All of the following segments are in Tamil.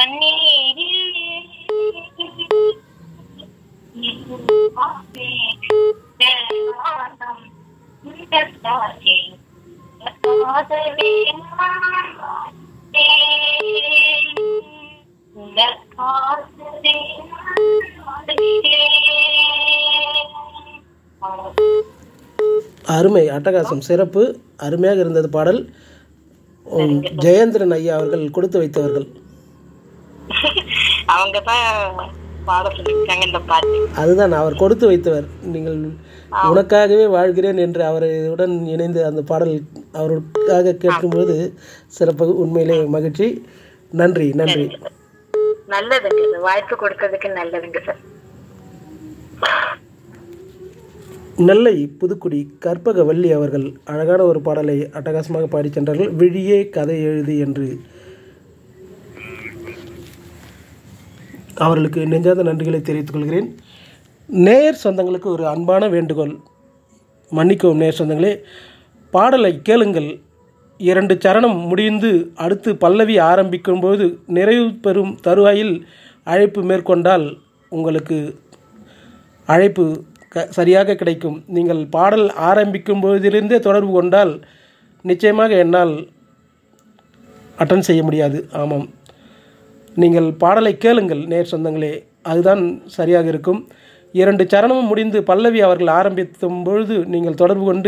கண்ணீரில் அருமை அட்டகாசம் சிறப்பு அருமையாக இருந்தது பாடல் உம், ஜெயேந்திரன் ஐயா அவர்கள் கொடுத்து வைத்தவர்கள் அவங்க தான் பாட சொல்லியிருக்காங்க இந்த பாட்டு அதுதான் அவர் கொடுத்து வைத்தவர் நீங்கள் உனக்காகவே வாழ்கிறேன் என்று அவருடன் இணைந்து அந்த பாடல் அவருக்காக கேட்கும்போது சிறப்பு உண்மையிலே மகிழ்ச்சி நன்றி நன்றி நல்லதுங்க சார் வாய்ப்பு கொடுத்ததுக்கு நல்லதுங்க சார் நெல்லை புதுக்குடி கற்பகவல்லி அவர்கள் அழகான ஒரு பாடலை அட்டகாசமாக பாடிச் சென்றார்கள் விழியே கதை எழுது என்று அவர்களுக்கு நெஞ்சார்ந்த நன்றிகளை தெரிவித்துக் கொள்கிறேன் நேர் சொந்தங்களுக்கு ஒரு அன்பான வேண்டுகோள் மன்னிக்கவும் நேர் சொந்தங்களே பாடலை கேளுங்கள் இரண்டு சரணம் முடிந்து அடுத்து பல்லவி ஆரம்பிக்கும்போது நிறைவு பெறும் தருவாயில் அழைப்பு மேற்கொண்டால் உங்களுக்கு அழைப்பு க சரியாக கிடைக்கும் நீங்கள் பாடல் ஆரம்பிக்கும் போதிலிருந்தே தொடர்பு கொண்டால் நிச்சயமாக என்னால் அட்டன் செய்ய முடியாது ஆமாம் நீங்கள் பாடலை கேளுங்கள் நேர் சொந்தங்களே அதுதான் சரியாக இருக்கும் இரண்டு சரணமும் முடிந்து பல்லவி அவர்கள் ஆரம்பித்தும் பொழுது நீங்கள் தொடர்பு கொண்டு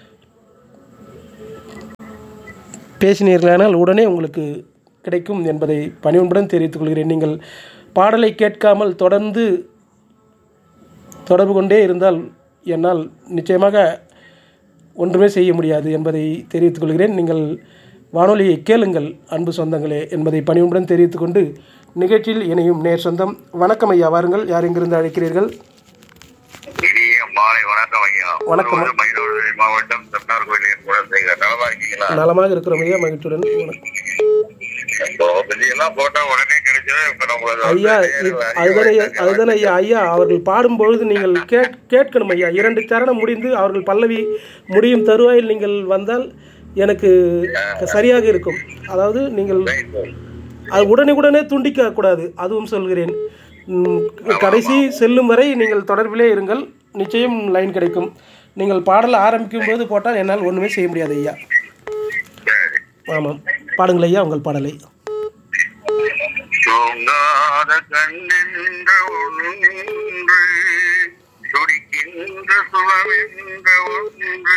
பேசினீர்களானால் உடனே உங்களுக்கு கிடைக்கும் என்பதை பணிவுடன் தெரிவித்துக் கொள்கிறேன் நீங்கள் பாடலை கேட்காமல் தொடர்ந்து தொடர்பு கொண்டே இருந்தால் என்னால் நிச்சயமாக ஒன்றுமே செய்ய முடியாது என்பதை தெரிவித்துக் கொள்கிறேன் நீங்கள் வானொலியை கேளுங்கள் அன்பு சொந்தங்களே என்பதை பணிவுடன் தெரிவித்துக் கொண்டு நிகழ்ச்சியில் இணையும் நேர் சொந்தம் வணக்கம் ஐயா வாருங்கள் யார் எங்கிருந்து அழைக்கிறீர்கள் இனிய மாலை வணக்கம் ஐயா வணக்கம். ஒருவர் மயிலாடுதுறை மாவட்டம் சென்னார் கோயிலின் குழந்தைங்க நலமா இருக்கீங்களா நலமாக இருக்கிறோம் ஐயா மகிழ்ச்சியுடன் வணக்கம். இப்போ எல்லாம் போட்டா உடனே கிடைச்சது இப்ப நம்மளுக்கு வந்து ஐயா நேரு இ- அறிவு அதுதானே ஐயா வாய்ப்பு அதுதானே ஐயா ஐயா அவர்கள் பாடும்பொழுது நீங்கள் கேட் கேட்கணும் ஐயா இரண்டு சரணம் முடிந்து அவர்கள் பல்லவி முடியும் தருவாயில் நீங்கள் வந்தால் எனக்கு சரியாக இருக்கும் அதாவது நீங்கள் அது உடனே உடனே துண்டிக்க கூடாது அதுவும் சொல்கிறேன் ம், கடைசி செல்லும் வரை நீங்கள் தொடர்பிலே இருங்கள் நிச்சயம் லைன் கிடைக்கும் நீங்கள் பாடல் ஆரம்பிக்கும் போது போட்டால் என்னால் ஒன்றுமே செய்ய முடியாது ஐயா சரி. ஆமாம் பாடுங்கள் ஐயா உங்கள் பாடலை தூங்காத கண்ணென்ற ஒன்று துடிக்கின்ற சுழவென்ற ஒன்று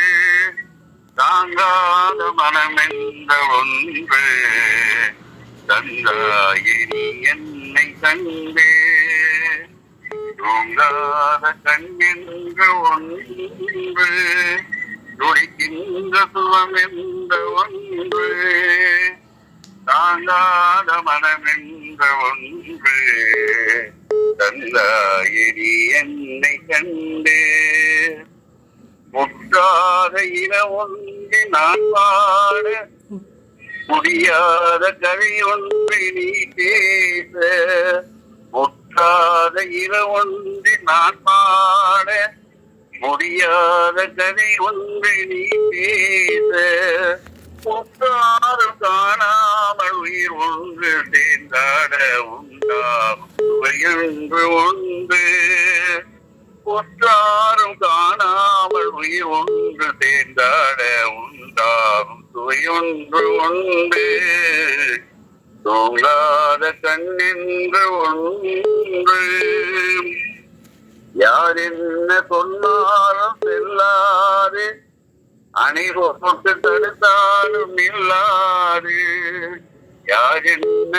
தாங்காத மனமென்ற ஒன்று தந்தாயினி என்னை கண்டே தூங்காத கண்ணென்ற ஒன்று துடிக்கின்ற சுவமென்ற ஒன்று தாங்காத மனமென்ற ஒன்று தந்தாயிரி என்னை கண்டு முற்றாத இன ஒன்று நான் பாட முடியாத கதை ஒன்று நீ பேச முற்றாத இன ஒன்று நான் பாட முடியாத கதை ஒன்று நீ பேச முற்றாரும் காணாமல் உயிர் ஒன்று சேர்ந்தாட உண்டாகும் சுவையொன்று உண்டு ஒற்றாரும் காணாமல் உயிர் ஒன்று சேர்ந்தாட உண்டாகும் சுவையொன்று உண்டு தூங்காத கண்ணென்று ஒன்று யார் என்ன சொன்னாலும் செல்லாது அணை போட்டு தடுத்தாலும் இல்லாது யார் என்ன